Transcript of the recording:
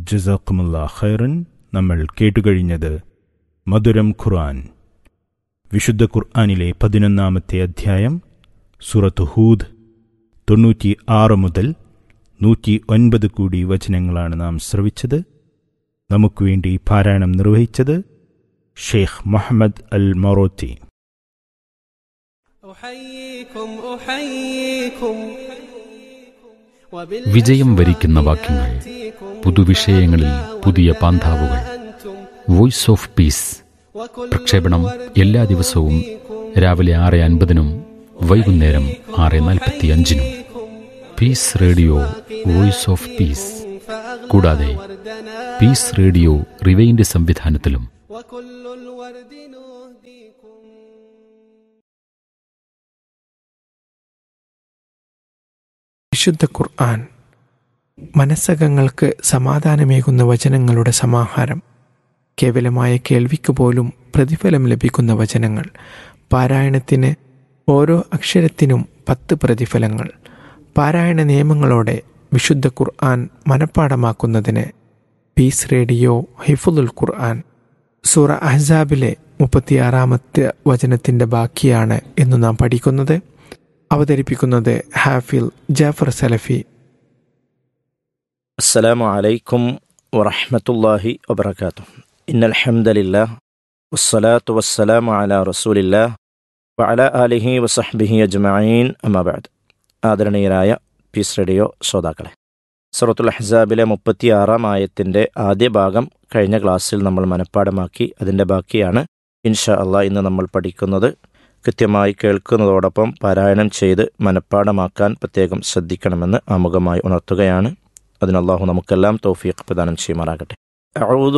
ജസാക്കുമുള്ള ഖൈറൻ നമ്മൾ കേട്ടുകഴിഞ്ഞത് മധുരം ഖുർആൻ വിശുദ്ധ ഖുർആനിലെ പതിനൊന്നാമത്തെ അധ്യായം സൂറത്ത് ഹൂദ് തൊണ്ണൂറ്റി ആറ് മുതൽ നൂറ്റി ഒൻപത് കൂടി വചനങ്ങളാണ് നാം ശ്രവിച്ചത് നമുക്ക് വേണ്ടി പാരായണം നിർവഹിച്ചത് ഷെയ്ഖ് മുഹമ്മദ് അൽ മൊറോത്തി أحييكم أحييكم വിജയം വരിക്കുന്ന വാക്യങ്ങൾ പുതുവിഷയങ്ങളിൽ പുതിയ പാന്താവുകൾ വോയിസ് ഓഫ് പീസ് പ്രക്ഷേപണം എല്ലാ ദിവസവും രാവിലെ ആറ് അൻപതിനും വൈകുന്നേരം ആറ് നാൽപ്പത്തി അഞ്ചിനും peace radio voice of peace കൂടാതെ പീസ് റേഡിയോ റിവൈൻഡ് സംവിധാനത്തിലും وكل الورد نهديكم വിശുദ്ധ ഖുർആൻ മനസ്സകങ്ങൾക്ക് സമാധാനമേകുന്ന വചനങ്ങളുടെ സമാഹാരം കേവലമായ കേൾവിക്ക് പോലും പ്രതിഫലം ലഭിക്കുന്ന വചനങ്ങൾ പാരായണത്തിന് ഓരോ അക്ഷരത്തിനും പത്ത് പ്രതിഫലങ്ങൾ പാരായണ നിയമങ്ങളോടെ വിശുദ്ധ ഖുർആൻ മനഃപ്പാടമാക്കുന്നതിന് പീസ് റേഡിയോ ഹിഫുദുൽ ഖുർആൻ സൂറ അഹ്സാബിലെ മുപ്പത്തിയാറാമത്തെ വചനത്തിൻ്റെ ബാക്കിയാണ് എന്ന് നാം പഠിക്കുന്നത് അവതരിപ്പിക്കുന്നത് ഹാഫിൽ ജാഫർ സലഫി السلام عليكم ورحمة الله وبركاته إن الحمد لله والصلاة والسلام على رسول الله وعلى آله وصحبه أجمعين أما بعد ആദരണീയരായ പീസ് റേഡിയോ ശ്രോതാക്കളെ സൂറത്തുൽ അഹ്സാബിലെ മുപ്പത്തിയാറാം ആയത്തിൻ്റെ ആദ്യ ഭാഗം കഴിഞ്ഞ ക്ലാസ്സിൽ നമ്മൾ മനഃപ്പാടമാക്കി അതിൻ്റെ ബാക്കിയാണ് ഇൻഷാ അള്ളാ ഇന്ന് നമ്മൾ പഠിക്കുന്നത് കൃത്യമായി കേൾക്കുന്നതോടൊപ്പം പാരായണം ചെയ്ത് മനഃപ്പാടമാക്കാൻ പ്രത്യേകം ശ്രദ്ധിക്കണമെന്ന് ആമുഖമായി ഉണർത്തുകയാണ് അതിന് അള്ളാഹു നമുക്കെല്ലാം തൗഫീഖ് പ്രദാനം ചെയ്യുമാറാകട്ടെ أعوذ